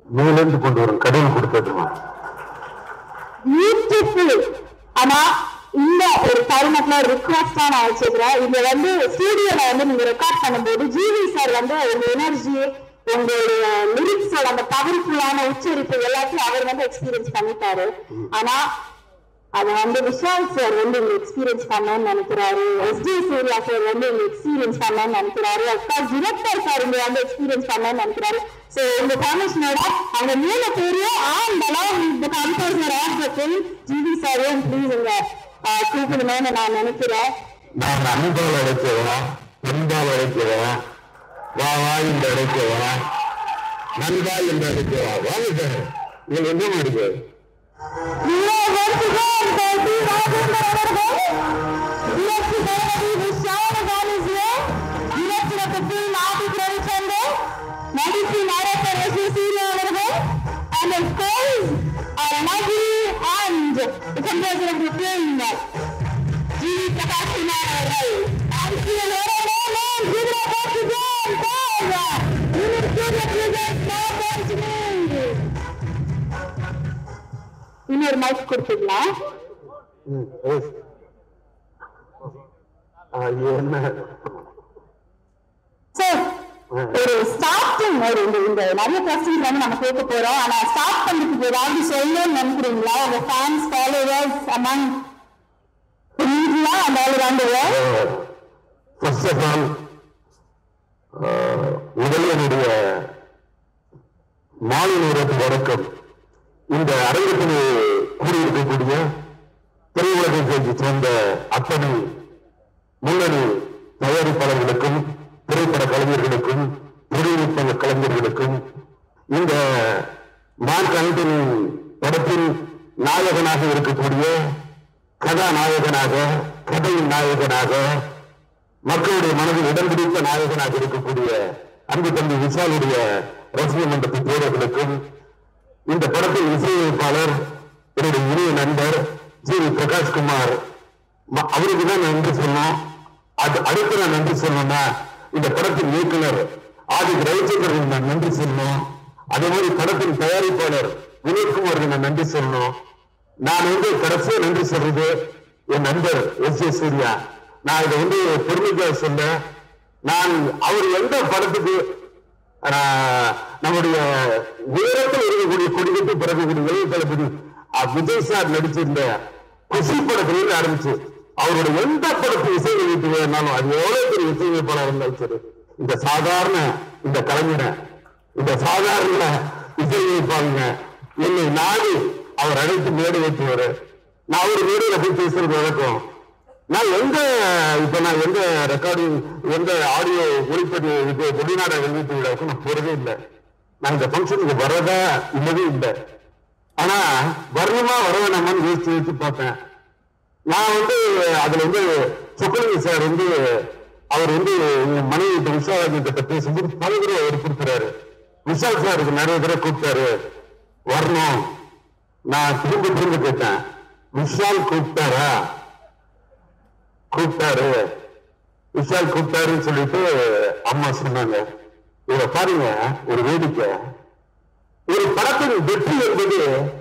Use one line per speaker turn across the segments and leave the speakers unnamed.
மேலிருந்து கொண்டு வரும் கடவுள் கொடுத்ததுமா
பியூட்டிஃபுல் ஆனா இந்த ஒரு தருணத்துல ஒரு ரிக்வஸ்டா நான் வச்சுக்கிறேன் இங்க வந்து ஸ்டூடியோல வந்து நீங்க ரெக்கார்ட் பண்ணும்போது ஜிவி சார் வந்து உங்க எனர்ஜி உங்களுடைய லிரிக்ஸோட அந்த பவர்ஃபுல்லான உச்சரிப்பு எல்லாத்தையும் அவர் வந்து எக்ஸ்பீரியன்ஸ் பண்ணிட்டாரு ஆனா அதை வந்து விஷால் சார் வந்து இங்க எக்ஸ்பீரியன்ஸ் பண்ணணும்னு நினைக்கிறாரு எஸ்டி சூர்யா சார் வந்து இங்க எக்ஸ்பீரியன்ஸ் பண்ணணும்னு நினைக்கிறாரு அப்கோர்ஸ் டிரெக்டர் சார் இங்க வந்து எக்ஸ்பீரியன்ஸ் பண்ணணும்னு நினைக்கிறாரு சோ இந்த பர்மிஷனோட அவங்க மூணு பேரையும் and along the composer of the film GV சாரையும் ப்ளீஸ் இங்க ஆஹ், கூப்பிடணும்னு நான் நினைக்கிறேன்
நான் அன்பால் அழைக்கிறேன் அன்பால் அழைக்கிறேன் வா வா என்று அழைக்கிறேன் நண்பா என்று அழைக்கிறேன் வாங்க சார் நீங்க எங்க இருக்கு
நீங்க வருகிறோம் பேசி ராஜேந்திர அவர்கள் இலக்கு தேவதி விஷால காலேஜிலே இலக்கிரத்து நாட்டிக் ரவிச்சந்திரன் நடிப்பு நரேசர் எஸ் சூர்யா அவர்கள் and of course our lovely and the composer of the film G Prakash Kumar அவர்கள் அரசியல் உறவே நான் குதிரை போட்டுதான் போவா இன்னொரு மைக் கொடுத்துக்கலாம்
ம், yes. ஆ, என்ன
சார் ஒரு ஸ்டார்டிங் ஒரு இந்த இந்த நிறைய கொஸ்டின்ஸ் வந்து நம்ம கேட்க போறோம் ஆனா ஸ்டார்ட் பண்றதுக்கு ஏதாவது சொல்லணும்னு நினைக்கிறீங்களா உங்க fans followers among India and all around world
first of all முதல்ல என்னுடைய மாலை நேரத்து வணக்கம் இந்த அரங்கத்தில் கூடியிருக்கக்கூடிய திரையுலகத்தை சேர்ந்த அத்தனை முன்னணி தயாரிப்பாளர்களுக்கும் திரைப்பட கலைஞர்களுக்கும் தொழில்நுட்ப கலைஞர்களுக்கும் இந்த மார்க் ஆண்டனி படத்தின் நாயகனாக இருக்கக்கூடிய கதாநாயகனாக கதையின் நாயகனாக மக்களுடைய மனதில் இடம் பிடித்த நாயகனாக இருக்கக்கூடிய அன்பு தம்பி விஷாலுடைய ரசிக மன்றத்தின் பேரர்களுக்கும் இந்த படத்தின் இசையமைப்பாளர் என்னுடைய இனிய நண்பர் ஜி வி பிரகாஷ்குமார் ம- அவருக்கு தான் நன்றி சொன்னோம் அது அடுத்து நான் நன்றி சொல்லணும்னா இந்த படத்தின் இயக்குனர் ஆதி ரவிச்சந்திரன் நான் நன்றி சொல்லணும் அதே மாதிரி படத்தின் தயாரிப்பாளர் வினோத்குமாருக்கு நான் நன்றி சொல்லணும் நான் வந்து கடைசியா நன்றி சொல்றது என் நண்பர் எஸ் ஜே சூர்யா நான் இதை வந்து பெருமைக்காக சொல்ல நான் அவர் எந்த படத்துக்கு ஆஹ், நம்முடைய உயரத்தில் இருக்கக்கூடிய கொடிக்கட்டு பிறக்கக்கூடிய இளைய தளபதி அஹ், விஜய் சார் நடிச்சிருந்த குஷி படத்திலிருந்து ஆரம்பிச்சு அவருடைய எந்த படத்தை இசையமைப்பு வேணாலும் அது எவ்வளவு பெரிய இசையமைப்பாளர் இருந்தாலும் சரி இந்த சாதாரண இந்த கலைஞரை இந்த சாதாரண இசையமைப்பாங்க என்னை நாடி அவர் அழைத்து மேடை ஏற்றுவாரு நான் ஒரு மேடையில போய் பேசுறது வழக்கம் நான் எந்த இப்ப நான் எந்த ரெக்கார்டிங் எந்த ஆடியோ ஒளிப்பதிவு இது வெளிநாட வெளியீட்டு விழாவுக்கு நான் போறதே இல்லை நான் இந்த ஃபங்க்ஷனுக்கு வரதா இல்லவே இல்லை ஆனா வரணுமா வர வேணாமான்னு யோசிச்சு யோசிச்சு பார்த்தேன் நான் வந்து அதுல வந்து சுக்கலிங்க சார் வந்து அவர் வந்து எங்க மனைவி கிட்ட விஷாலாஜி கிட்ட பேசும்போது பல தடவை அவர் கொடுக்குறாரு விஷால் சாருக்கு நிறைய தடவை கூப்பிட்டாரு வரணும் நான் திரும்ப திரும்ப கேட்டேன் விஷால் கூப்பிட்டாரா கூப்பிட்டாரு விஷால் கூப்பிட்டாருன்னு சொல்லிட்டு அம்மா சொன்னாங்க இத பாருங்க ஒரு வேடிக்கை ஒரு படத்தின் வெற்றி என்பது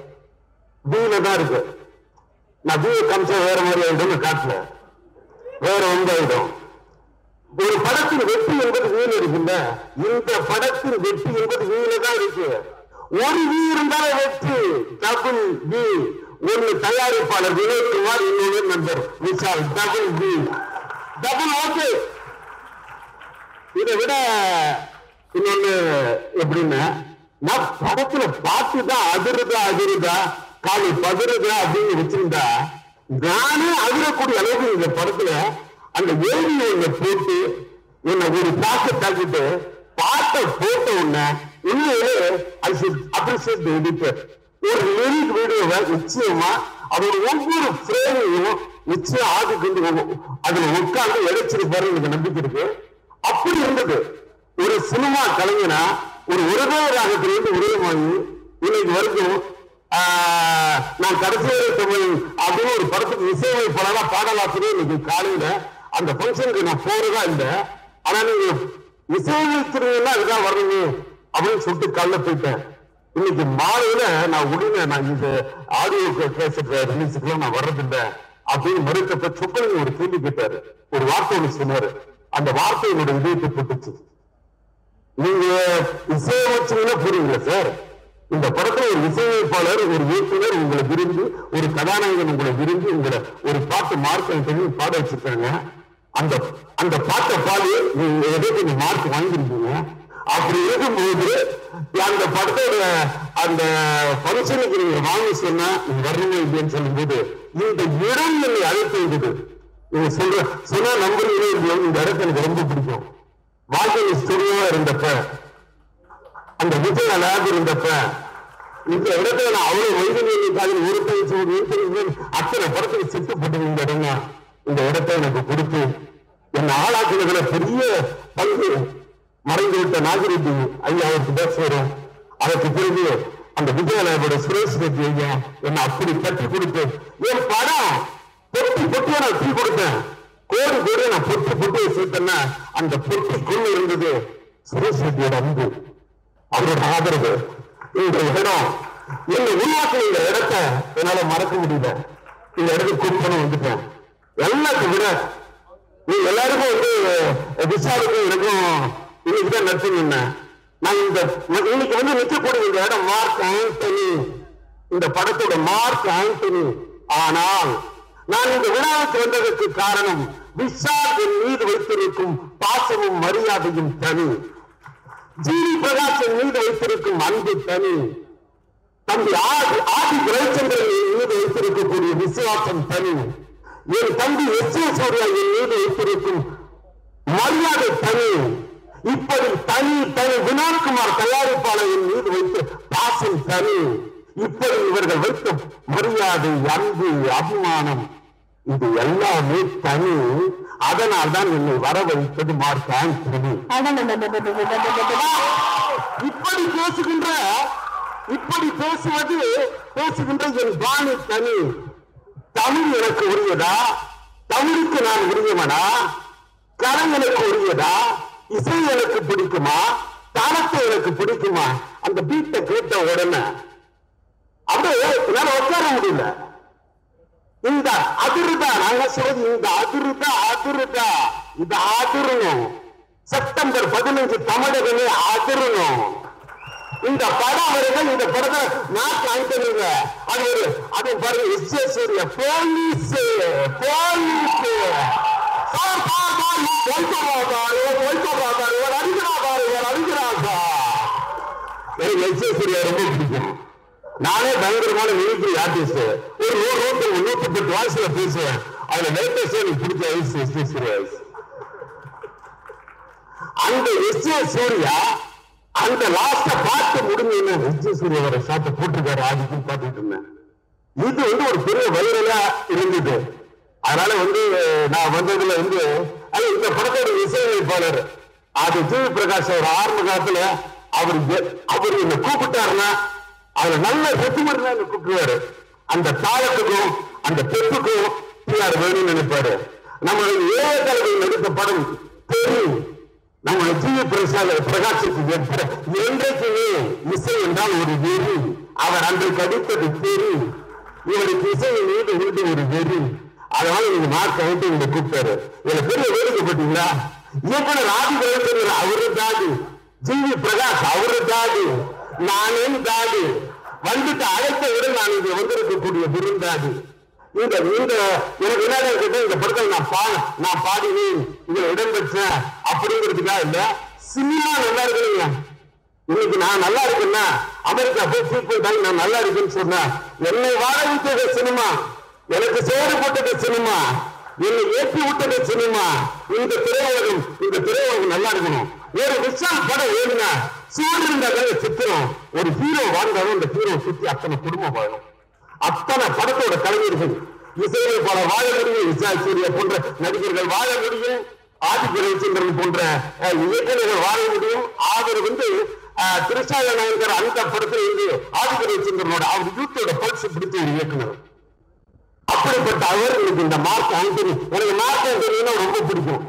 பீல தான் இருக்கு நான் பீ காமிச்சா வேற மாதிரி ஆயிடும் காட்டல வேற ஒன்று ஆயிடும் ஒரு படத்தின் வெற்றி என்பது வீண் இருக்குல்ல இந்த படத்தின் வெற்றி என்பது வீண தான் இருக்கு ஒரு வீ இருந்தாலே வெற்றி டபுள் பி ஒன்னு தயாரிப்பாளர் வினோத்குமார் இன்னொரு நண்பர் Vishal double B double okay இதை விட இன்னொன்னு எப்படின்னா நான் படத்துல பார்த்துதான் அதிருதா அதிருதா காலி பதறுதா அப்படின்னு வச்சிருந்தா நானே அதிரக்கூடிய அளவுக்கு இந்த படத்துல அந்த ஏவி ஒண்ணு போட்டு என்னை ஒரு தாக்க தாக்கிட்டு பாட்டை போட்ட உடனே உண்மையிலே I should appreciate the editor ஒரு லிரிக் வீடியோவை நிச்சயமா அதோட ஒவ்வொரு ஃப்ரேமையும் நிச்சயம் ஆதி கொண்டு போகும். அதுல உட்கார்ந்து இழைச்சிருப்பாரு எனக்கு நம்பிக்கை இருக்கு அப்படி இருந்தது ஒரு சினிமா கலைஞனா ஒரு ஒருவே ராகத்திலிருந்து உதயமாகி இன்னைக்கு வரைக்கும் ஆஹ், நான் கடைசி வரை தமிழ் அப்படின்னு ஒரு படத்துக்கு இசையமைப்பாளரா பாடலாசிரியர் இன்னைக்கு காலையில அந்த ஃபங்க்ஷனுக்கு நான் போறதா இல்லை ஆனா நீங்க இசையமைக்கிறீங்கன்னா அதுதான் வரணும் அப்படின்னு சொல்லிட்டு காலைல போயிட்டேன் இன்னைக்கு மாலையில நான் உடனே நான் இந்த ஆடியோ கேசட் ரிலீஸுக்குலாம் நான் வர்றதில்லை அப்படின்னு மறுத்தப்ப சொக்கலிங்க ஒரு கேள்வி கேட்டாரு ஒரு வார்த்தை ஒண்ணு சொன்னாரு அந்த வார்த்தை என்னோட இதயத்தை போட்டுச்சு நீங்க இசையமைச்சீங்கன்னா புரியுங்களா சார் இந்த படத்துல ஒரு இசையமைப்பாளர் ஒரு இயக்குனர் உங்களை விரும்பி ஒரு கதாநாயகன் உங்களை விரும்பி உங்களை ஒரு பாட்டு மார்க் பண்ணி பாட வச்சிருக்காங்க அந்த அந்த பாட்டை பாடி நீங்க ஏதோ நீங்க மார்க் வாங்கிருக்கீங்க அப்படி இருக்கும்போது அந்த படத்தோட அந்த ஃபங்க்ஷனுக்கு நீங்க வாங்க சொன்னா நீங்க வரணும் இல்லைன்னு சொல்லும்போது இந்த இடம் என்னை அழைத்து இருந்தது நீங்க சொல்ற சொன்னா நம்புறீங்களே இல்லையோ இந்த இடத்த எனக்கு ரொம்ப பிடிக்கும் வாகன ஸ்டுடியோவா இருந்தப்ப அந்த விஜய லேப் இருந்தப்ப இந்த இடத்துல நான் அவ்வளவு வைகனியலுக்காக ஒரு பயிற்சி ஒரு இயற்கை அத்தனை படத்துக்கு சிட்டு போட்டு இந்த இடம் தான். இந்த இடத்தை எனக்கு கொடுத்து என்னை ஆளாக்குனதுல பெரிய பங்கு மறைந்து விட்ட நாகரெட்டி ஐயா அவருக்கு பேசுகிறோம் அதற்கு பிறகு அந்த விஜயலாயோட சுரேஷ் ரெட்டி ஐயா என்னை அப்படி கட்டி கொடுத்து என் படம் பொட்டி பொட்டியா நான் தீ கொடுத்தேன் கோடி கோடி நான் பொட்டி பொட்டியை சேர்த்தேன்னா அந்த பொட்டிக்குள்ள இருந்தது சுரேஷ் ரெட்டியோட அன்பு அவரோட ஆதரவு இந்த இடம் என்னை உருவாக்கின இந்த இடத்தை என்னால மறக்க முடியல இந்த இடத்துக்கு கூப்பிட்டு வந்துட்டேன் எல்லாத்தையும் விட நீ எல்லாருக்கும் வந்து விஷாலுக்கும் எனக்கும் இன்னைக்கு தான் நடிச்சுங்க நான் இந்த இன்னைக்கு வந்து நிற்கக்கூடிய இந்த இடம் மார்க் ஆண்டனி இந்த படத்தோட மார்க் ஆண்டனி ஆனால் நான் இந்த விழாவுக்கு வந்ததற்கு காரணம் விஷால் என் மீது வைத்திருக்கும் பாசமும் மரியாதையும் தனி ஜிவி பிரகாஷன் மீது வைத்திருக்கும் அன்பு தனி தம்பி ஆதி ஆதி ரவிச்சந்திரன் என் மீது வைத்திருக்கக்கூடிய விசுவாசம் தனி என் தம்பி எஸ் ஏ சூர்யா என் மீது வைத்திருக்கும் மரியாதை தனி இப்படி தனி தனி வினோத்குமார் தயாரிப்பாளர் என் மீது வைத்த பாசம் தனி இப்படி இவர்கள் வைத்த மரியாதை அன்பு அபிமானம் இது எல்லாமே தனி அதனால் தான் என்னை வர வைத்தது மார்க் ஆண்டனி இப்படி பேசுகின்ற இப்படி பேசுவது பேசுகின்ற என் பாணி தனி தமிழ் எனக்கு உரியதா தமிழுக்கு நான் உரியவனா கலை எனக்கு உரியதா இசை எனக்கு பிடிக்குமா தாளத்தை எனக்கு பிடிக்குமா அந்த பீட்டை கேட்ட உடனே அப்படியே என்னால உட்கார முடியல இந்த அதிருதா நாங்க சொல்றது இந்த அதிருதா அதிருதா இது அதிரணும் செப்டம்பர் பதினஞ்சு தமிழகமே அதிரணும் இந்த படம் வருது இந்த படத்தை நான் காய்த்தனுங்க அது ஒரு அது பாருங்க S A Surya police police sir sir sir ஒய்கோ பாரு ஒய்கோ பாரு ஒரு அடிக்கிறா பாரு ஒரு அடிக்கிறா எனக்கு எஸ் ஏ சூர்யா ரொம்ப பிடிக்கும் நானே பயங்கரமான மிமிக்ரி ஆர்டிஸ்ட் ஒரு நூறு நூத்தி நூத்தி பத்து வாய்ஸ்ல பேசுவேன் அதுல லேட்டஸ்ட் எனக்கு பிடிச்ச வயசு எஸ் ஏ சூர்யா voice. அந்த எஸ் ஏ சூர்யா அந்த லாஸ்ட பார்த்து முடிஞ்சு எஸ் ஏ சூர்யாவோட ஷாட்டை போட்டிருக்காரு ஆதிக்கும் பார்த்துட்டு இருந்தேன் இது வந்து ஒரு பெரிய வைரலா இருந்தது அதனால வந்து நான் வந்ததுல வந்து அது இந்த படத்தோட இசையமைப்பாளர் அது ஜி பிரகாஷ் அவர் ஆரம்ப காலத்துல அவர் எ- அவர் என்ன கூப்பிட்டாருன்னா அதுல நல்ல வெற்றிமர் தான் கூப்பிடுவாரு அந்த தாளத்துக்கும் அந்த பெப்புக்கும் பிஆர் வேணும்னு நினைப்பாரு நம்ம ஏழை தலைமை நடித்த படம் தெரியும் நம்ம ஜி பிரசாத் பிரகாஷுக்கு ஏற்ப என்றைக்குமே இசை என்றால் ஒரு வெறி அவர் அன்றைக்கு அடித்தது தெரி இவருக்கு இசையை மீது உண்டு ஒரு வெறி அதனால நீங்க மார்க் அவுட்டு இங்க கூப்பிட்டாரு இதுல பெரிய வேடிக்கை பார்த்தீங்களா இயக்குனர் ஆதி கலைஞர் அவரு தாடி ஜிவி பிரகாஷ் அவரு தாடி நானே தாடி வந்துட்டு அழைத்த விட நான் இங்க வந்திருக்கக்கூடிய விருந்தாடி இந்த இந்த எனக்கு என்ன கேட்டா இந்த படத்தில் நான் பா நான் பாடினேன் இதுல இடம்பெற்றேன் அப்படிங்கிறதுக்காக இல்ல சினிமா நல்லா இருக்குங்க இன்னைக்கு நான் நல்லா இருக்கேன்னா அமெரிக்கா போய் சீக்கிரம் தாங்க நான் நல்லா இருக்கேன்னு சொன்னேன் என்னை வாழ விட்டது சினிமா எனக்கு சேறு போட்டது சினிமா என்னை ஏற்றி விட்டது சினிமா இந்த திரையுலகம் இந்த திரையுலகம் நல்லா இருக்கணும் ஒரு விஷால் படம் ஏழுனா சூரியன் சித்திரம் ஒரு ஹீரோ வாழ்ந்தாலும் அந்த ஹீரோ சுத்தி அத்தனை குடும்பம் வாழும் அத்தனை படத்தோட கலைஞர்கள் இசையமைப்பாளர் வாழ முடியும் விசா சூர்யா போன்ற நடிகர்கள் வாழ முடியும் ஆதித்ய ரவிச்சந்திரன் போன்ற அஹ், இயக்குநர்கள் வாழ முடியும் அவர் வந்து அஹ், திருசாய நாயகர் அந்த படத்துல இருந்து ஆதித்ய ரவிச்சந்திரனோட அவர் யூத்தோட பல்ஸ் பிடிச்ச ஒரு இயக்குனர் அப்படிப்பட்ட அவர் இன்னைக்கு இந்த மார்க் ஆண்டனி எனக்கு மார்க் ஆண்டனினா ரொம்ப பிடிக்கும்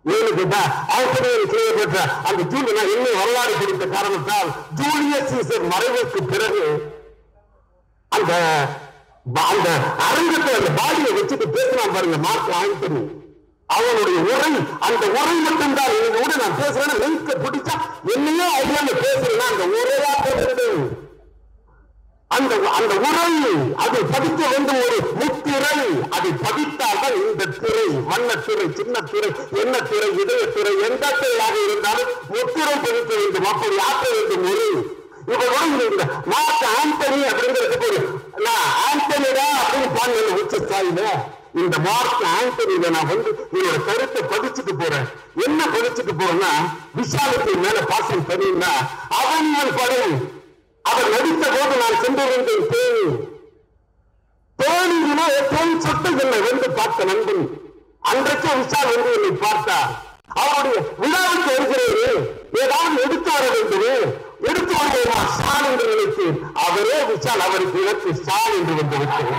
ஏன்னு கேட்டா ஆசிரியர் கிளியர் பெற்ற அந்த ஜூலியா இன்னும் வரலாறு குறித்த காரணத்தால் ஜூலியஸ் சீசர் மறைவுக்கு பிறகு அந்த அந்த அரங்கத்துல அந்த பாடியை வச்சுட்டு பேசினான் பாருங்க மார்க் ஆண்டனி அவனுடைய உரை அந்த உரை மட்டும்தான் இன்னைக்கு கூட நான் பேசுறேன் லிங்க பிடிச்சா என்னையோ ஐடியால பேசுறேன்னா அந்த உரையா பேசுறது அந்த அந்த உரை அதை படிக்க வேண்டும் ஒரு முத்திரை அதை படித்தால் தான் இந்த திரை வண்ணத்திரை சின்ன திரை என்ன திரை இதய திரை எந்த திரையாக இருந்தாலும் முத்திரை பதிக்க வேண்டும் அப்படி ஆக்க வேண்டும் ஒரு இப்ப வந்து இந்த மார்க் ஆண்டனி அப்படிங்கிறதுக்கு ஒரு நான் ஆண்டனிடா அப்படின்னு பாருங்க உச்ச ஸ்தாயில இந்த மார்க் ஆண்டனியில நான் வந்து என்னோட கருத்தை பதிச்சுட்டு போறேன் என்ன பதிச்சுட்டு போறேன்னா விஷாலத்தின் மேல பாசம் தெரியும்னா அவன் படம் அவர் நடித்த போது நான் சென்றிருந்தேன் தேனி தேனியிலே தேன் சொட்டு என்னை வந்து பார்த்த நண்பன் அன்றைக்கு விஷால் வந்து என்னை பார்த்தார் அவருடைய விழாவுக்கு வருகிறேன் ஏதாவது எடுத்து வர வேண்டும் எடுத்து வருவேனா ஸ்டான் என்று நினைத்தேன் அவரே விஷால் அவருக்கு இலக்கு ஸ்டான் என்று வந்து விட்டேன்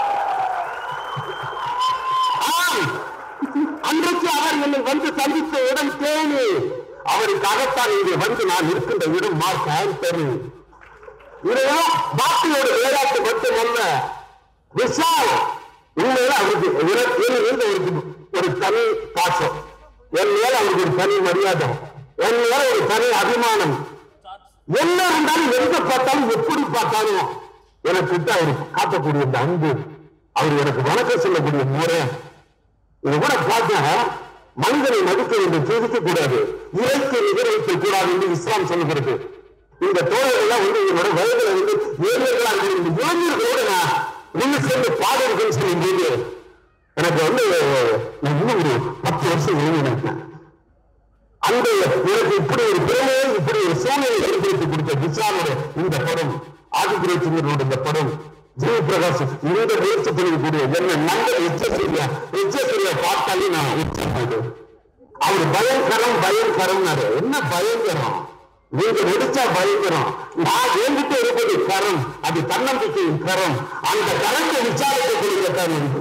ஆம் அன்றைக்கு அவர் என்னை வந்து சந்தித்த இடம் தேனி அவருக்காகத்தான் இங்கே வந்து நான் இருக்கின்ற இடம் மார்க் ஆண்டனி இதெல்லாம் பாட்டியோட விளையாட்டு மட்டுமல்ல விஷால் உண்மையில அவருக்கு எனக்கு என் மீது அவருக்கு ஒரு தனி பாசம் என் மேல அவருக்கு ஒரு தனி மரியாதை என் மேல ஒரு தனி அபிமானம் என்ன இருந்தாலும் எங்க பார்த்தாலும் எப்படி பார்த்தாலும் எனக்கு கிட்ட அவர் காட்டக்கூடிய இந்த அன்பு அவர் எனக்கு வணக்கம் சொல்லக்கூடிய முறை இது கூட பார்த்தேன் மனிதனை மதிக்க வேண்டும் துதிக்க கூடாது இறைக்கு நிகர் வைக்க கூடாது என்று இஸ்லாம் சொல்லுகிறது இந்த தோழர்கள் எல்லாம் வந்து என்னோட வயதுல வந்து ஏழைகளா இருக்கிற இந்த இளைஞர்களோட நான் ஒண்ணு சேர்ந்து பாடல்கள் சொல்லும் போது எனக்கு வந்து நான் இன்னும் ஒரு பத்து வருஷம் இளைஞன் அந்த எனக்கு இப்படி ஒரு பெருமையை இப்படி ஒரு சூழ்நிலை ஏற்படுத்தி கொடுத்த விஷாலோட இந்த படம் ஆதிபுரத்தினரோட இந்த படம் ஜீவ பிரகாஷ் இந்த முயற்சி பண்ணக்கூடிய என்ன நண்பர் எச்சரியா எச்சரியா பார்த்தாலே நான் உற்சாகம் அவர் பயங்கரம் பயங்கரம்னாரு என்ன பயங்கரம் நீங்க நடிச்சா பயங்கரம் நான் என்கிட்ட இருப்பது கரம் அது தன்னம்பிக்கையின் கரம் அந்த கரத்தை விசாரிக்க கொடுக்கத்தான் என்று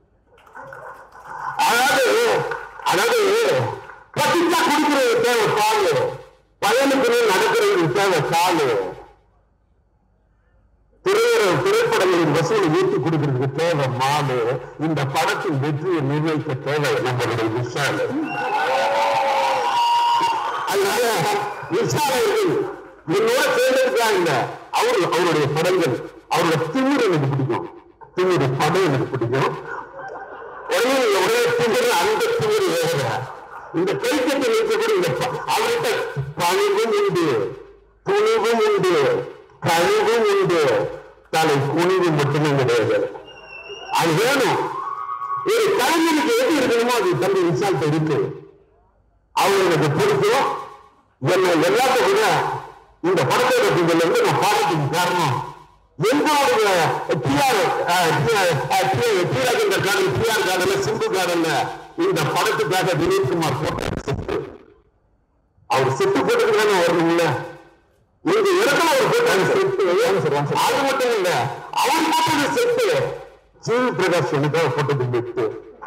அதாவது அதாவது பசிச்சா குடிக்கிறது தேவை பால் பயனுக்கு நடக்கிறது தேவை காலு திரையுற திரைப்படங்களின் வசூலை ஏற்றி கொடுக்கிறதுக்கு தேவை மாடு இந்த படத்தின் வெற்றியை நிர்ணயிக்க தேவை நம்மளுடைய விஷால் அதனால விஷாலர்கள் என்னோட சேர்ந்திருக்காங்க அவரு அவருடைய படங்கள் அவரோட திமிர் எனக்கு பிடிக்கும் திமிர் படம் எனக்கு பிடிக்கும் உடனே ஒரே திமிர் அந்த திமிர் வேற இந்த கைக்கட்டை நிற்கக்கூடிய இந்த ப- அவர்கிட்ட பணிவும் உண்டு துணிவும் உண்டு கழிவும் உண்டு தலை குனிவு மட்டுமே கிடையாது அது வேணும் ஒரு கலைஞருக்கு எது இருக்கணுமோ அது தம்பி விசால்ட்ட இருக்கு அவர் எனக்கு பிடிக்கும் என்னை எல்லாத்தையும் விட இந்த படத்தோட பின்னல் வந்து நான் பாடத்துக்கு காரணம் எங்களுடைய பிஆர் பிஆர் கார்டன் பிஆர் கார்டன்ல சிம்பு கார்டன்ல இந்த படத்துக்காக வினோத்குமார் போட்ட செட்டு அவர் செட்டு போட்டுக்கு தானே வரணும்ல இந்த இடத்துல ஒரு போட்டாங்க செட்டு அது மட்டும் இல்ல அவர் போட்டது செட்டு ஜீவி பிரகாஷ் எனக்காக போட்டது பெட்டு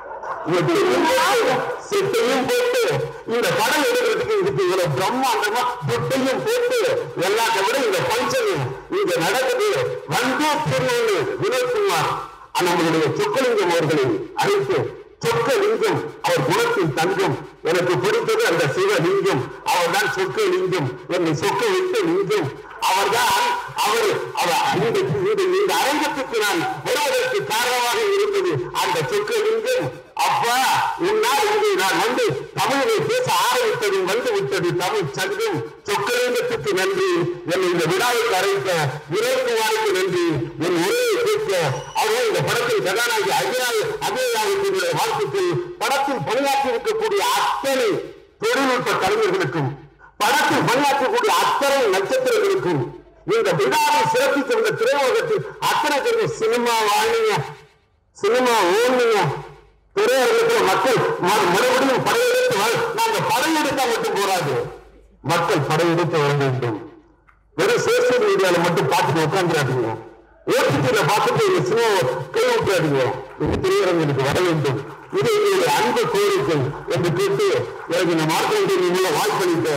செட்டையும் போட்டு இந்த படம் எடுக்கிறதுக்கு இதுக்கு இவ்வளவு பிரம்மாண்டமா துட்டையும் போட்டு எல்லாத்தை விட இந்த பஞ்சன் இங்க நடக்குது வந்து திருநெல்வேலி வினோத்குமார் நம்மளுடைய சொக்கலிங்கம் அவர்களை அழைத்து சொக்கலிங்கம் அவர் குணத்தின் தங்கம் எனக்கு பிடித்தது அந்த சிவலிங்கம் அவர்தான் சொக்கலிங்கம் என்னை சொக்க விட்டு லிங்கம் அவர்தான் அவர் அவர் இந்த இந்த இந்த அரங்கத்துக்கு நான் வருவதற்கு காரணமாக இருந்தது அந்த சொக்கலிங்கம் அப்பா உன்னால் இங்கே நான் வந்து தமிழை பேச ஆரம்பித்தது வந்து விட்டது தமிழ் சங்கம் சொக்கலிங்கத்துக்கு நன்றி என்னை இந்த விழாவுக்கு அழைத்த வினோத்குமாருக்கு நன்றி என் உரையை கேட்க அவர்கள் இந்த படத்தில் கதாநாயகி அஜயாய் அஜயாவுடைய வாழ்த்துக்கள் படத்தில் பணியாற்றி இருக்கக்கூடிய அத்தனை தொழில்நுட்ப கலைஞர்களுக்கும் படத்தில் பணியாற்றக்கூடிய அத்தனை நட்சத்திரங்களுக்கும் இந்த விழாவை சிறப்பித்த இந்த திரையுலகத்தில் அத்தனை பேருக்கு சினிமா வாழ்ந்தீங்க சினிமா ஓடுங்க திரையரங்கத்துல மக்கள் மறு- மறுபடியும் படையெடுத்து வர- நாங்க படையெடுத்தா மட்டும் போராது மக்கள் படையெடுத்து வர வேண்டும் வெறும் சோசியல் மீடியால மட்டும் பார்த்துட்டு உட்காந்துடாதீங்க ஓடிடியில பார்த்துட்டு இந்த சினிமா கை விட்டுறாதீங்க இது திரையரங்களுக்கு வர வேண்டும் இது எங்களுடைய அன்பு கோரிக்கை என்று கேட்டு எனக்கு இந்த மார்க்கெட்டில் வாய்ப்பளித்த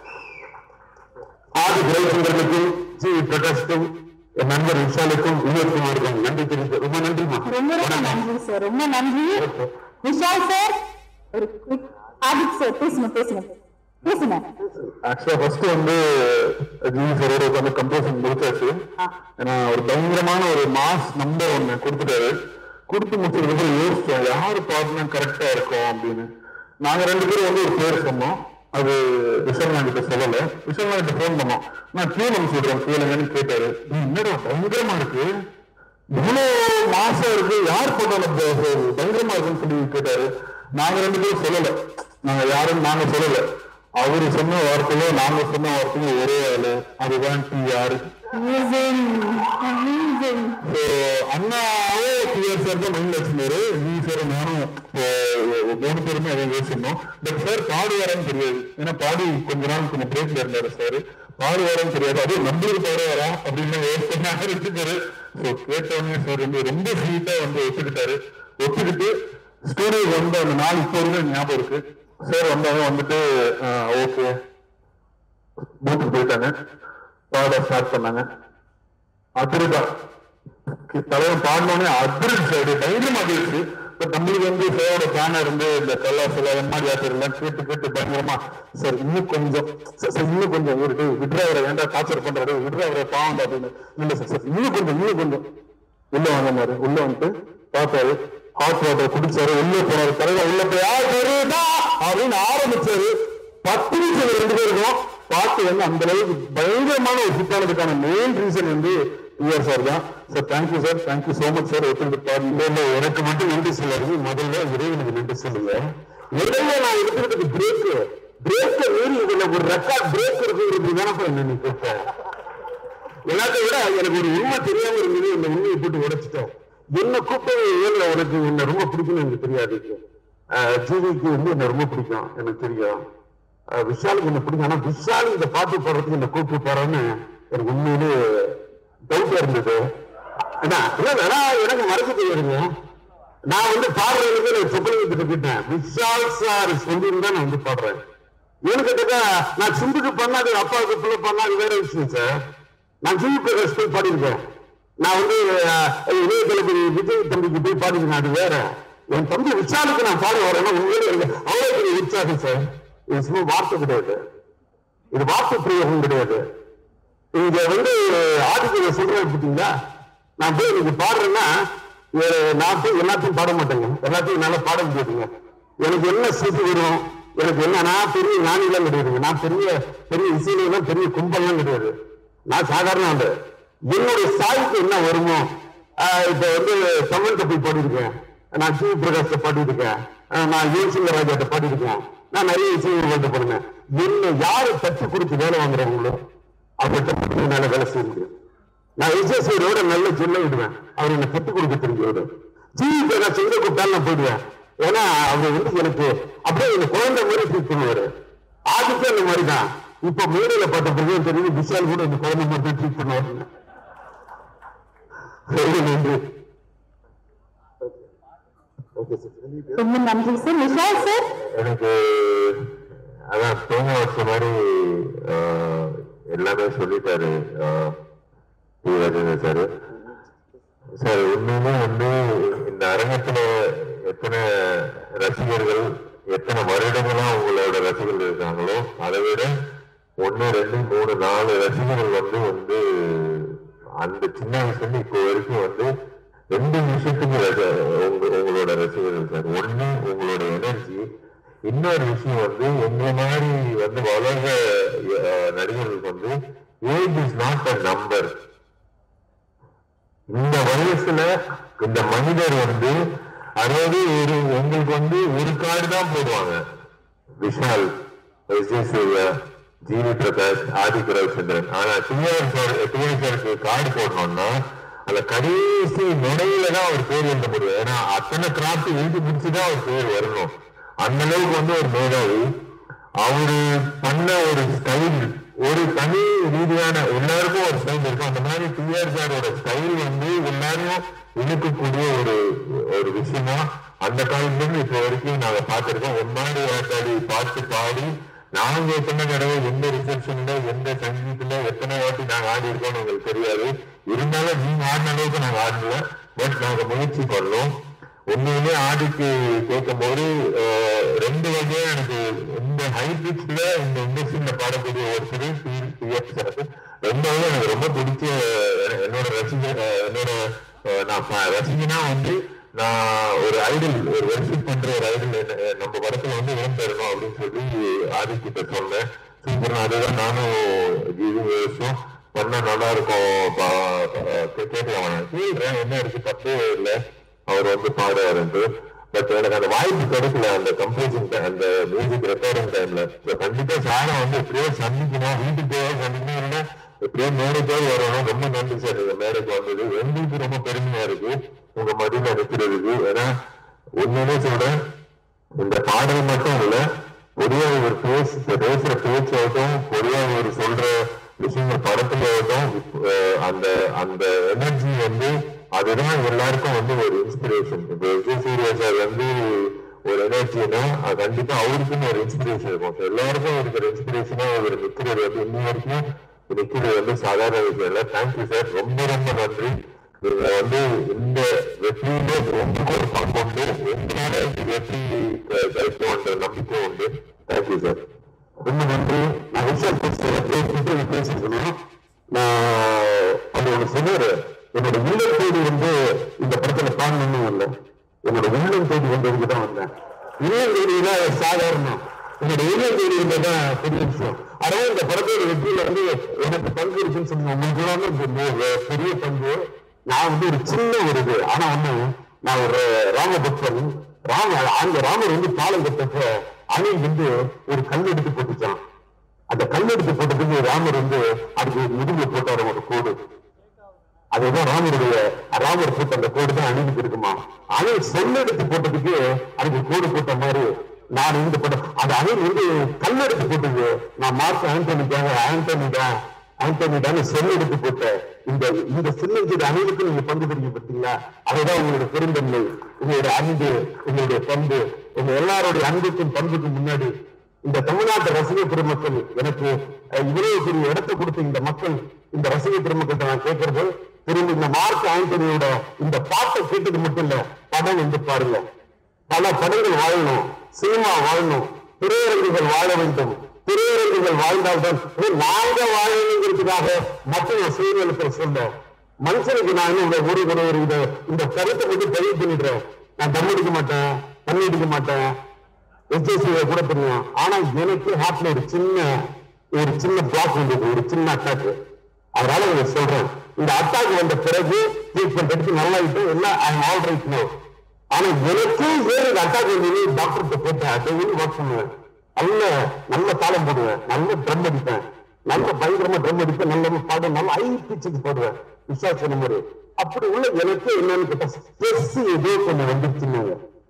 ஆதி கிரகங்களுக்கும் ஜி பிரகாஷ்க்கும் என் நண்பர் விஷாலுக்கும் வினோத்குமாருக்கும் நன்றி தெரிவித்து ரொம்ப நன்றிமா
ரொம்ப ரொம்ப நன்றி சார் ரொம்ப நன்றி விஷால் சார் ஒரு quick ஆதிக் சார் பேசுங்க பேசுங்க பேசுங்க
ஆக்சுவலா ஃபர்ஸ்ட் வந்து ஜிவி சரோட உட்காந்து கம்போசிங் முடிச்சாச்சு ஏன்னா ஒரு பயங்கரமான ஒரு மாஸ் நம்பர் ஒண்ணு கொடுத்துட்டாரு கொடுத்து முடிச்சதுக்கு அப்புறம் யோசிச்சோம் யாரு பாடினா கரெக்டா இருக்கும் அப்படின்னு நாங்க ரெண்டு பேரும் வந்து ஒரு பேர் சொன்னோம் அது விஷால் கிட்ட சொல்லல விஷால் கிட்ட ஃபோன் பண்ணோம் நான் கேளுங்க சொல்றேன் கேளுங்கன்னு கேட்டாரு "நீ என்னடா பயங்கரமா இருக்கு இவ்வளவு மாசம் இருக்கு யார் போட்டாலும் பயங்கரமா இருக்குன்னு சொல்லி கேட்டாரு நாங்க ரெண்டு பேரும் சொல்லல நாங்க யாரும் நாங்க சொல்லல அவரு சொன்ன வார்த்தையும் நாங்க சொன்ன வார்த்தையும் ஒரே ஆளு அதுதான் டிஆர்
Amazing. Amazing.
அண்ணாவே டிஆர் சார் தான் மைண்ட் வச்சிருந்தாரு நீ சார் நானும் இப்போ மூணு பேருமே அதை யோசிச்சோம் பட் சார் பாடுவாரான்னு தெரியாது ஏன்னா பாடி கொஞ்ச நாள் கொஞ்சம் பிரேக்ல இருந்தாரு சார் பாடுவாரான்னு தெரியாது அதுவும் நம்மளுக்கு பாடுவாரா அப்படின்னு யோசிச்சு இருந்துட்டாரு ஸோ கேட்டவொடனே சார் வந்து ரொம்ப ஸ்வீட்டா வந்து ஒத்துக்கிட்டாரு ஒத்துக்கிட்டு ஸ்டூடியோ வந்த அந்த நாள் இப்போ வரைக்கும் ஞாபகம் இருக்கு சார் வந்தாங்க வந்துட்டு ஓகே பூத்துக்கு போயிட்டாங்க பாட ஸ்டார்ட் பண்ணாங்க அதிர்தான் தலைவன் பாடினோடனே அதிர்ச்சி அப்படி தைரியம் அதிர்ச்சி பட் நம்மளுக்கு வந்து சேவோட ஃபேனா இருந்து இந்த கல்லாசல எம்மாடி ஆத்தர் எல்லாம் கேட்டு கேட்டு பயங்கரமா சார் இன்னும் கொஞ்சம் சார் சார் இன்னும் கொஞ்சம் இருக்கு விட்ராவரை வேண்டா டார்ச்சர் பண்றாரு விட்ராவரை பாவம் அப்படின்னு இல்ல சார் சார் இன்னும் கொஞ்சம் இன்னும் கொஞ்சம் உள்ள வாங்கினாரு உள்ள வந்துட்டு பார்த்தாரு ஹாட் வாட்டர் குடிச்சாரு உள்ள போனாரு தலைவர் உள்ள போய் யார் தெரியுதா அப்படின்னு ஆரம்பிச்சாரு பத்து நிமிஷம் ரெண்டு பேருக்கும் பாட்டு வந்து அந்த அளவுக்கு பயங்கரமான ஒரு ஹிட்டானதுக்கான மெயின் ரீசன் வந்து யூஆர் சார் தான் sir thank you sir thank you so much sir ஒத்துக்கிட்டு பாருங்க இல்ல எனக்கு மட்டும் நன்றி சொல்லாது முதல்ல இறைவனுக்கு நன்றி சொல்லுங்க இடையில நான் எடுத்துக்கிட்டது பிரேக் பிரேக்க மீறி இதுல ஒரு ரெக்கார்ட் பிரேக் இருக்குங்கிறது தானப்பா என்ன நீ கேட்டேன் எல்லாத்தையும் விட எனக்கு ஒரு உண்மை தெரியாம இருந்தது இந்த உண்மையை போட்டு உடைச்சிட்டேன் என்ன கூப்பிட்டு ஏன்ல உனக்கு என்ன ரொம்ப பிடிக்கும்னு எனக்கு தெரியாது ஆஹ் ஜீவிக்கு வந்து என்ன ரொம்ப பிடிக்கும் எனக்கு தெரியும் ஆஹ் விஷாலுக்கு என்ன பிடிக்கும் ஆனா விஷால் இந்த பாட்டு பாடுறதுக்கு என்ன கூப்பிட்டு போறேன்னு எனக்கு உண்மையிலே டவுட்டா இருந்தது அண்ணா, இல்ல, இல்ல, நான் எனக்கு மறக்க தெரியாதுங்க நான் வந்து பாடுறதுக்கு நான் சொப்பலிங்க கிட்ட கேட்டேன் விஷால் சார் சொல்லியிருந்தா நான் வந்து பாடுறேன் எனக்கு கேட்டா நான் சிந்துக்கு பண்ணாது அப்பாவுக்கு பிள்ளை பண்ணாது வேற விஷயம் சார் நான் ஜிவி பிரகாஷ் போய் பாடியிருக்கேன் நான் வந்து அஹ், இளைய தளபதி விஜய் தம்பிக்கு போய் பாடியிருக்கேன் அது வேற என் தம்பி விஷாலுக்கு நான் பாட வரேன்னா உண்மையிலே எனக்கு அவ்வளவு பெரிய உற்சாகம் சார் இது சும்மா வார்த்தை கிடையாது இது வார்த்தை பிரயோகம் கிடையாது இங்க வந்து ஆதித்ய சொல்றேன் பார்த்தீங்களா நான் போய் இன்னைக்கு பாடுறேன்னா எ- நான் போய் எல்லாத்தையும் பாட மாட்டேங்க எல்லாத்தையும் என்னால பாட முடியாதுங்க எனக்கு என்ன சீட்டு வரும் எனக்கு என்ன நான் பெரிய ஞானிலாம் கிடையாதுங்க நான் பெரிய பெரிய இசையிலாம் பெரிய கும்பல்லாம் கிடையாது நான் சாதாரண ஆளு என்னுடைய சாய்க்கு என்ன வருமோ ஆஹ் இப்ப வந்து தமிழ்கிட்ட போய் பாடியிருக்கேன் நான் சிவ பிரகாஷ்ட பாடியிருக்கேன் ஆஹ் நான் யுவசிங்க ராஜாட்ட பாடியிருக்கேன் நான் நிறைய இசைஞர்கள்ட்ட பாடுங்க என்ன யாரு தச்சு கொடுத்து வேலை வாங்குறாங்களோ அவர்கிட்ட போய் என்னால வேலை செய்ய முடியும் நான் விஜயசேரியோட நல்ல சொல்ல விடுவேன் அவர் என்ன கற்றுக் கொடுக்க தெரிஞ்சவர் ஜிவி பிரகாஷ் எங்க கூப்பிட்டாலும் நான் போயிடுவேன் ஏன்னா அவர் வந்து எனக்கு அப்படியே எனக்கு குழந்தை மாதிரி ட்ரீட் பண்ணுவாரு ஆதித்யம் அந்த மாதிரி தான் இப்ப மேடையில பார்த்த பிறகு தெரியும் விஷால் கூட இந்த குழந்தை மாதிரி தான் ட்ரீட் பண்ணுவாரு ரொம்ப நன்றி ஓகே சார்
ரொம்ப நன்றி சார் விஷால் சார்
எனக்கு அதான் தூங்க வச்ச மாதிரி ஆஹ், எல்லாமே சொல்லிட்டாரு ஆஹ், டி. ராஜேந்திர சார் சார் உண்மையுமே வந்து இந்த அரங்கத்துல எத்தனை ரசிகர்கள் எத்தனை வருடங்களா உங்களோட ரசிகர்கள் இருக்காங்களோ அதை விட ஒண்ணு ரெண்டு மூணு நாலு ரசிகர்கள் வந்து வந்து அந்த சின்ன வயசுல இருந்து இப்போ வரைக்கும் வந்து ரெண்டு விஷயத்துக்கு ரச- உங்க- உங்களோட ரசிகர்கள் சார் ஒண்ணு உங்களோட எனர்ஜி இன்னொரு விஷயம் வந்து எங்க மாதிரி வந்து வளர்ற அஹ், நடிகர்களுக்கு வந்து age is not a number இந்த வயசுல இந்த மனிதர் வந்து அதாவது ஒரு உங்களுக்கு வந்து ஒரு கார்டு தான் போடுவாங்க Vishal S J Surya GV Prakash Adhi Ravichandran ஆனா டிஆர் சார் டிஆர் சாருக்கு கார்டு போடணும்னா அந்த கடைசி நுழையில தான் அவர் பேர் எழுத முடியும் ஏன்னா அத்தனை கிராஃப்ட் எழுதி முடிச்சுதான் அவர் பேர் வரணும் அந்த அளவுக்கு வந்து ஒரு மேதாவி அவரு பண்ண ஒரு ஸ்டைல் ஒரு தனி ரீதியான எல்லாருக்கும் ஒரு ஸ்டைல் இருக்கும் அந்த மாதிரி டிஆர் சாரோட ஸ்டைல் வந்து எல்லாரையும் இழுக்கக்கூடிய ஒரு ஒரு விஷயமா அந்த காலத்துல இருந்து இப்ப வரைக்கும் நாங்க பார்த்திருக்கோம் ஒன்னாடி ஆட்டாடி பாட்டு பாடி நாங்க எத்தனை தடவை எந்த ரிசப்ஷன்ல எந்த சங்கீத்துல எத்தனை வாட்டி நாங்க ஆடி இருக்கோம்னு உங்களுக்கு தெரியாது இருந்தாலும் நீங்க ஆடின அளவுக்கு நாங்க ஆடல பட் நாங்க முயற்சி பண்ணோம் உண்மையிலே ஆடிக்கு கேட்கும் போது அஹ், ரெண்டு வகையா எனக்கு இந்த ஹை பிச்ல இந்த இண்டஸ்ட்ரியில பாடக்கூடிய ஒரு சிறு எனக்கு ரெண்டாவது எனக்கு ரொம்ப பிடிச்ச எ- என்னோட ரசிகர் அஹ், என்னோட அஹ், நான் ப- ரசிகனா வந்து நான் ஒரு ஐடல் ஒரு வெர்ஷிப் பண்ற ஒரு ஐடல் நம்ம படத்துல வந்து இடம்பெறணும் அப்படின்னு சொல்லி ஆதிக்கிட்ட சொன்னேன் சூப்பர் அதுதான் நானும் ஜீவி வேஷம் பண்ணா நல்லா இருக்கும் பா- பா- கேட்கலாம் கேட்கிறேன் என்ன இருக்கு தப்பே இல்லை அவர் வந்து பாடுவாரு பட் எனக்கு அந்த வாய்ப்பு கிடைக்கல அந்த கம்போசிங் அந்த மியூசிக் ரெக்கார்டிங் டைம்ல கண்டிப்பா சாரை வந்து எப்படியோ சந்திக்கணும் வீட்டுக்கு போய் சந்திக்கணும் இல்லை எப்படியோ மேரேஜாவது வரணும் ரொம்ப நன்றி சார் இந்த மேரேஜ் வந்தது எங்களுக்கு ரொம்ப பெருமையா இருக்கு உங்க மதியில நிற்கிறதுக்கு ஏன்னா உண்மையிலே சொல்றேன் இந்த பாடல் மட்டும் இல்ல பொதுவா ஒரு பேச பேசுற பேச்சாகட்டும் பொதுவா ஒரு சொல்ற விஷயங்கள் படத்துல ஆகட்டும் அஹ் அந்த அந்த எனர்ஜி வந்து அதுதான் எல்லாருக்கும் வந்து ஒரு இன்ஸ்பிரேஷன் இப்போ விஜய் சூர்யா சார் வந்து ஒரு எனர்ஜினா கண்டிப்பா அவருக்குன்னு ஒரு இன்ஸ்பிரேஷன் இருக்கும் So எல்லாருக்கும் இருக்கிற இன்ஸ்பிரேஷனா அவர் நிக்கிறது வந்து இன்னி வரைக்கும் நிக்கிறது வந்து சாதாரண விஷயம் இல்லை தேங்க்யூ சார் ரொம்ப ரொம்ப நன்றி நீங்க வந்து இந்த வெற்றியில ரொம்ப ஒரு பங்குண்டு எங்களால இந்த வெற்றி க- கிடைக்கும்ன்ற நம்பிக்கை உண்டு தேங்க்யூ சார் ரொம்ப நன்றி நான் விஷயம் பேசுறது பேசிக்கணும் நான் அது ஒன்று சொன்னாரு என்னோட உள்ளம் தேடி வந்து இந்த படத்துல பாடணும்னு இல்லை என்னோட உள்ளம் தேடி வந்ததுக்கு தான் வந்தேன் உள்ளம் தேடினா சாதாரணம் என்னோட உள்ளம் தேடி வந்ததுதான் பெரிய விஷயம் அதாவது இந்த படத்தோட வெற்றியில வந்து எனக்கு பங்கு இருக்குன்னு சொன்னீங்க உங்களுக்கு வந்து இந்த ஒரு பெரிய பங்கு நான் வந்து ஒரு சின்ன ஒரு இது ஆனா ஒண்ணு நான் ஒரு ராமபக்தன் ராம அந்த ராமர் வந்து பாலம் கட்டப்ப அணில் வந்து ஒரு கல் எடுத்து போட்டுச்சான் அந்த கல் எடுத்து போட்டதுக்கு ராமர் வந்து அதுக்கு முதுகு போட்டாரு ஒரு கோடு அதுதான் ராமருடைய ராமர் போட்ட அந்த கோடு தான் அணிலுக்கு இருக்குமா அணில் செல் எடுத்து போட்டதுக்கு அதுக்கு கோடு போட்ட மாதிரி நான் இந்த படம் அது அணில் வந்து கல் எடுத்து போட்டது நான் மார்க் ஆண்டனிக்காக ஆண்டனி தான் ஆண்டனி தான் செல் எடுத்து போட்டேன் இந்த இந்த சின்னஞ்சிறு அணிலுக்கு நீங்க பங்கு பெறீங்க பார்த்தீங்களா அதுதான் உங்களோட பெருந்தன்மை உங்களுடைய அன்பு உங்களுடைய பண்பு உங்க எல்லாருடைய அன்புக்கும் பண்புக்கும் முன்னாடி இந்த தமிழ்நாட்டு ரசிக பெருமக்கள் எனக்கு அஹ், இவ்வளவு பெரிய இடத்தை கொடுத்த இந்த மக்கள் இந்த ரசிக பெருமக்கள் நான் கேட்கறது திரும்ப இந்த மார்க் ஆண்டனியோட இந்த பாட்டை கேட்டது மட்டும் இல்ல படம் வந்து பாருங்க பல படங்கள் வாழணும் சினிமா வாழணும் திரையரங்குகள் வாழ வேண்டும் திரையரங்குகள் வாழ்ந்தால்தான் ஏய், நாங்க வாழணுங்கிறதுக்காக மற்ற சூழ்நிலை சொல்ல மனுஷனுக்கு நான் இன்னும் இந்த ஒரு ஒரு ஒரு இந்த இந்த கருத்தை மட்டும் பதிவு பண்ணிடுறேன் நான் தம் அடிக்க மாட்டேன் தண்ணி அடிக்க மாட்டேன் எஸ்எஸ்சியை கூட தெரியும் ஆனா எனக்கு ஹார்ட்ல ஒரு சின்ன ஒரு சின்ன பிளாக் வந்தது ஒரு சின்ன அட்டாக் அதனால உங்களுக்கு சொல்றேன் இந்த அட்டாக் வந்த பிறகு ட்ரீட்மெண்ட் எடுத்து நல்லா இப்போ எல்லாம் ஐ ஆல் ரைட் நோ ஆனா எனக்கு ஏன் இந்த அட்டாக் வந்தது டாக்டர்கிட்ட போட்டேன் அதை ஒர்க் பண்ணுவேன் நல்ல நல்ல தாளம் போடுவேன் நல்ல ட்ரம் அடிப்பேன் நல்ல பயங்கரமா ட்ரம் அடிப்பேன் நல்ல பாடுவேன் நல்ல ஐ பிச்சுக்கு போடுவேன் விஸ்வாஸ் சொன்ன மாதிரி அப்படி உள்ள எனக்கு என்னன்னு கேட்டா ஸ்ட்ரெஸ் ஏதோ கொஞ்சம் வந்துருச்சுன்னு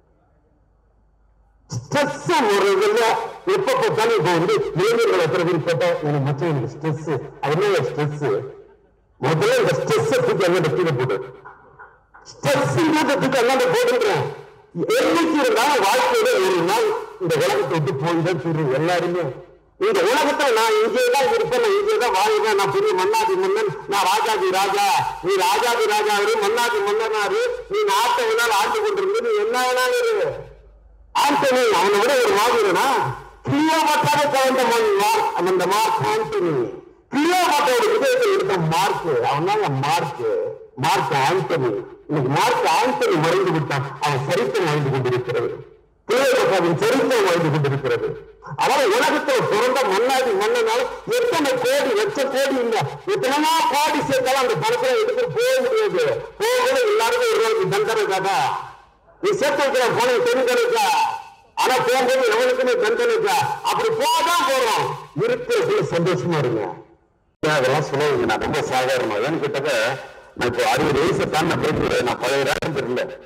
ஸ்ட்ரெஸ் ஒரு இதுல எப்ப பார்த்தாலும் இப்ப வந்து இளைஞர்கள் எத்தனை பேர் கேட்டா எனக்கு மச்சம் எனக்கு ஸ்ட்ரெஸ் அது என்ன ஸ்ட்ரெஸ் முதல்ல இந்த ஸ்ட்ரெஸ் தூக்கி அங்கே கீழே போடு ஸ்ட்ரெஸ் தூக்கி அங்கே போடுன்றேன் என்னைக்கு இருந்தாலும் வாழ்க்கையில ஒரு நாள் இந்த உலகத்தை விட்டு போய் தான் தீரும் எல்லாருமே இந்த உலகத்துல நான் இங்கே தான் இருப்பேன் நான் இங்கே தான் வாழ்வேன் நான் பெரிய மன்னாதி மன்னன் நான் ராஜாதி ராஜா நீ ராஜாதி ராஜா இரு மன்னாதி மன்னனாரு நீ நாட்டை வேணாலும் ஆண்டு கொண்டிருந்து நீ என்ன வேணாலும் இரு ஆண்டனி அவனை விட ஒரு மாவீரனா கிளியோபாட்டாவை கலந்த மண் மார்க் அந்த மார்க் ஆண்டனி கிளியோபாட்டாவோட விஜயத்தை எடுத்த மார்க் அவனால மார்க் மார்க் ஆண்டனி இன்னைக்கு மார்க் ஆண்டனி மறைந்து விட்டான் அவன் சரித்திரம் வாழ்ந்து கொண்டிருக்கிறது கிளியோபாட்டாவின் சரித்திரம் வாழ்ந்து கொண்டிருக்கிறது அவன் உலகத்துல பிறந்த மன்னாதி மன்னனால எத்தனை கோடி லட்சம் கோடி இல்ல எத்தனைமா கோடி சேர்த்தாலும் அந்த பணத்துல எடுத்துட்டு போக முடியாது போகல எல்லாருக்கும் ஒரு நாளைக்கு தண்டனை கதை நீ சேர்த்து வைக்கிற போன தெரிஞ்சனுக்கா ஆனா போகும்போது எவனுக்குமே தண்டனைக்கா அப்படி போதான் போறோம் இருக்கிறதுல சந்தோஷமா இருங்க அதெல்லாம் சொல்லுவீங்க நான் ரொம்ப சாதாரணமா ஏன்னு கிட்டக்க நான் இப்போ அறுபது வயசு தாண்ட போயிட்டு நான் பழைய ராஜம் தெரியல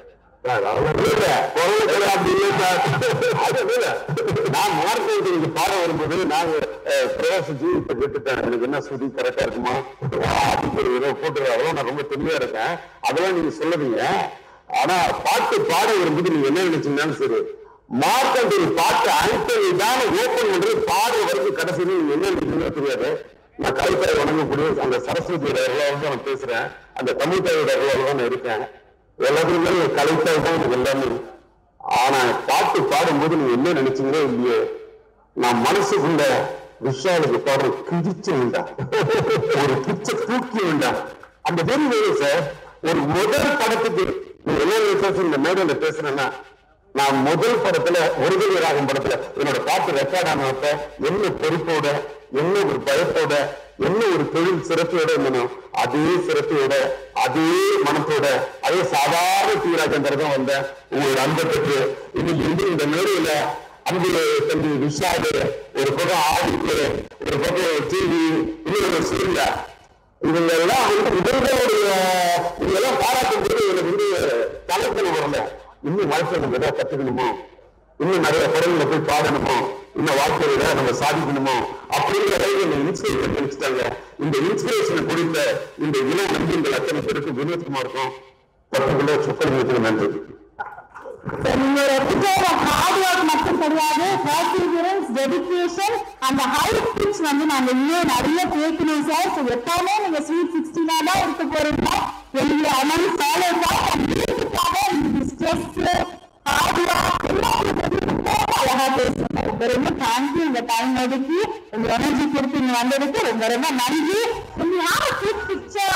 சார், அதெல்லாம் இல்ல. குரல் கூட அப்படி இல்லை சார். அது இல்ல. நான் மார்க்கெட்டிங் பாட வரும்போது நான் அஹ், பிரகாஷ்ஜி இப்ப கேட்டுட்டேன் எனக்கு என்ன சுதி கரெக்டா இருக்குமா அப்படி ஒரு இதை போட்டு அதெல்லாம் நான் ரொம்ப தெளிவா இருக்கேன் அதெல்லாம் நீங்க சொல்லுவீங்க ஆனா பாட்டு பாட வரும்போது நீங்க என்ன நினைச்சீங்கன்னாலும் சரி மார்க்கெட்டிங் பாட்டு அனைத்து தான் ஓப்பன் பண்றது பாடுற வரைக்கும் கடைசியில் நீங்க என்ன நினைச்சீங்கன்னு தெரியாது நான் கலைப்பறை வணங்கக்கூடிய அந்த சரஸ்வதியோட எவ்வளவு தான் நான் பேசுறேன் அந்த தமிழ் தாயோட எவ்வளவு தான் நான் இருக்கேன் எல்லாத்துக்குமே கலைத்தாய் தான் எனக்கு எல்லாமே ஆனா பாட்டு பாடும்போது நீங்க என்ன நினைச்சீங்களோ இல்லையோ நான் மனசுக்குள்ள விஷாலுக்கு பாடுற கிழிச்சு வேண்டாம் ஒரு பிச்சை தூக்கி வேண்டாம் அந்த வெறி வேணும் சார் ஒரு முதல் படத்துக்கு நீங்க என்ன பேச இந்த மேடையில பேசுறேன்னா நான் முதல் படத்துல ஒருதலை ராகம் படத்துல என்னோட பாட்டு ரெக்கார்ட் ஆனப்ப என்ன பொறுப்போட என்ன ஒரு பயத்தோட என்ன ஒரு தொழில் சிறப்போட இருந்தனோ அதே சிறப்போட அதே மனத்தோட அதே சாதாரண தீராஜந்திரதான் வந்தேன் உங்களோட அன்பை பெற்று இன்னைக்கு வந்து இந்த மேடையில அன்பு தம்பி விஷாடு ஒரு பக்கம் ஆதித்து ஒரு பக்கம் டிவி இன்னொரு சூர்யா இவங்க எல்லாம் வந்து இவர்களுடைய இதெல்லாம் பாராட்டும் போது எனக்கு வந்து தலைத்தனம் வரல இன்னும் வாழ்க்கை நம்ம ஏதாவது கத்துக்கணுமோ இன்னும் நிறைய குரல்ல போய் பாடணுமோ இன்னும் வாழ்க்கையில ஏதாவது நம்ம சாதிக்கணுமோ அப்படிங்கிற அளவுக்கு என்ன இன்ஸ்பிரேஷன் நினைச்சிட்டாங்க இந்த இன்ஸ்பிரேஷன் கொடுத்த இந்த இளம் நம்பிங்கள் அத்தனை பேருக்கு வினோத்குமாருக்கும் பக்கத்துல சுக்கரங்களுக்கு நன்றி
நீங்க ஒரு எபிசோட ஹார்ட் ஒர்க் மட்டும் கிடையாது பர்சீவியரன்ஸ் டெடிகேஷன் அந்த ஹை பிச் வந்து நாங்க இன்னும் நிறைய கேட்கணும் சார் ஸோ எப்பவுமே நீங்க ஸ்வீட் சிக்ஸ்டினா தான் இருக்க போறீங்க எங்களை அமௌண்ட் ஃபாலோ தான் ஸ்ட்ரெஸ் ஹார்ட் ஒர்க் அழகா பேசுங்க ரொம்ப ரொம்ப தேங்க்யூ இந்த டைம் ஒதுக்கி உங்க எனர்ஜி கொடுத்து இங்க வந்ததுக்கு ரொம்ப ரொம்ப நன்றி நீங்க யார குட் பிக்சர்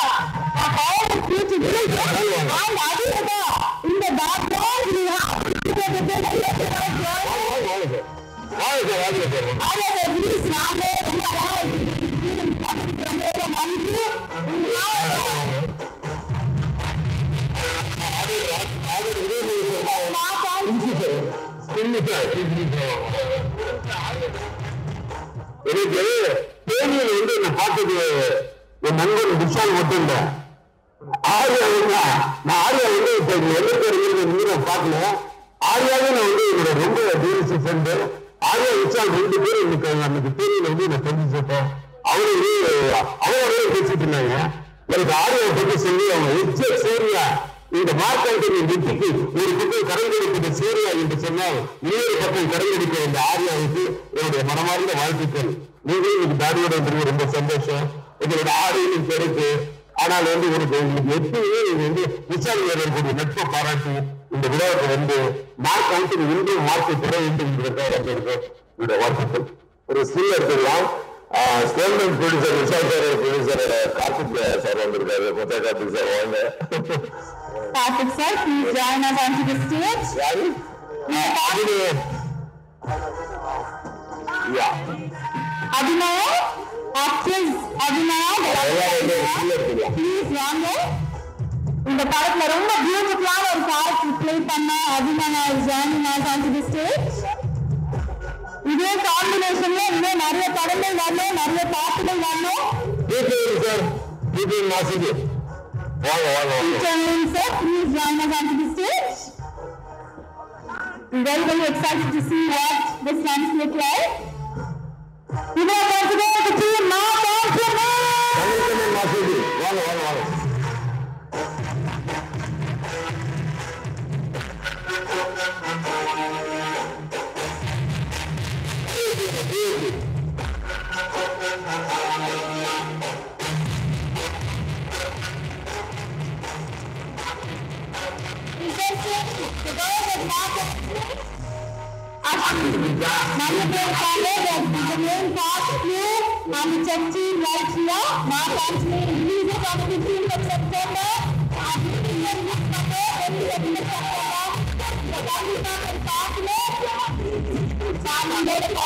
and அதுதான் இந்த பேக்ரவுண்ட் you have
வாழ்க வாழ்க சார்
அழகை please வாங்க ரொம்ப அழகா ரொம்ப ரொம்ப நன்றி
எனக்கு தேனியில் வந்து நான் பார்த்தது என் நண்பன் விஷால் மட்டும் இல்ல ஆர்யா வந்து நான் ஆர்யா வந்து இப்ப எந்த பேர் வந்து நான் பார்க்கல ஆர்யாவே நான் வந்து என்னோட ரொம்ப டீலர்ஸ் ஃப்ரெண்டு ஆர்யா விஷால் ரெண்டு பேரும் எனக்கு அன்னைக்கு தேனியில வந்து நான் தெரிஞ்சுப்போம் அவரு வந்து அவரோட பேசிட்டு இருந்தாங்க எனக்கு ஆர்யாவை பத்தி சொல்லி அவங்க எச்ச சூர்யா இந்த மார்க்காண்டின் வெற்றிக்கு ஒரு பக்கம் கரங்கடிப்பது சூர்யா என்று சொன்னால் இன்னொரு பக்கம் கரங்கடிக்க இந்த ஆர்யாவுக்கு என்னுடைய மனமார்ந்த வாழ்த்துக்கள் நீங்களும் இன்னைக்கு தாடியோட இருக்கிறது ரொம்ப சந்தோஷம் எங்களோட ஆடையிலும் பெருக்கு ஆனால் வந்து உங்களுக்கு உங்களுக்கு எப்பயுமே நீங்க வந்து விஷால் வீரர்களுடைய நட்பை பாராட்டி இந்த விழாவுக்கு வந்து மார்க் அவுட்டிங் இன்றும் மார்க்கை பெற வேண்டும் என்பதற்காக வந்திருக்கு என்னுடைய வாழ்த்துக்கள் ஒரு ஸ்டில் எடுத்துக்கலாம் statement producer Vishal sir producer Karthik sir வந்திருக்காரு கொத்தா கார்த்திக் சார் வாங்க
Karthik sir, please join us onto the stage.
யாரு அபிநயம் யா
Abhinav, actress Abhinav,
எல்லாரும் வந்து ஸ்டில் எடுத்துக்கலாம்
please வாங்க இந்த படத்துல ரொம்ப பியூட்டிஃபுல்லான ஒரு கேரக்டர் ப்ளே பண்ண Abhinav joining us onto the stage. இதே காம்பினேஷன்ல இன்னும் நிறைய படங்கள் வரணும் நிறைய பாட்டுகள் வரணும்
டிபிஎம் சார் டிபிஎம் மாசுக்கு வாங்க வாங்க வாங்க
Gentlemen, sir, please join us onto the stage. We're very, very excited to see what this dance look like. We now want to go to team Mark Anthony.
தமிழ்கண்ணன் மாசுக்கு வாங்க வாங்க வாங்க
Presenting the girls of Mark Anthony. நிறைய பேர் இருக்காங்க the main cast crew and the check team right here Mark Anthony releases on the 15th of September and we will release number every second of September the family members பார்க்கணும் family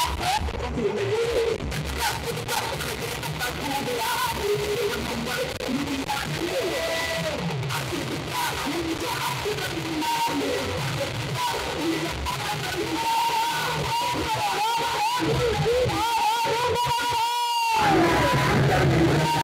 பார்க்கணும்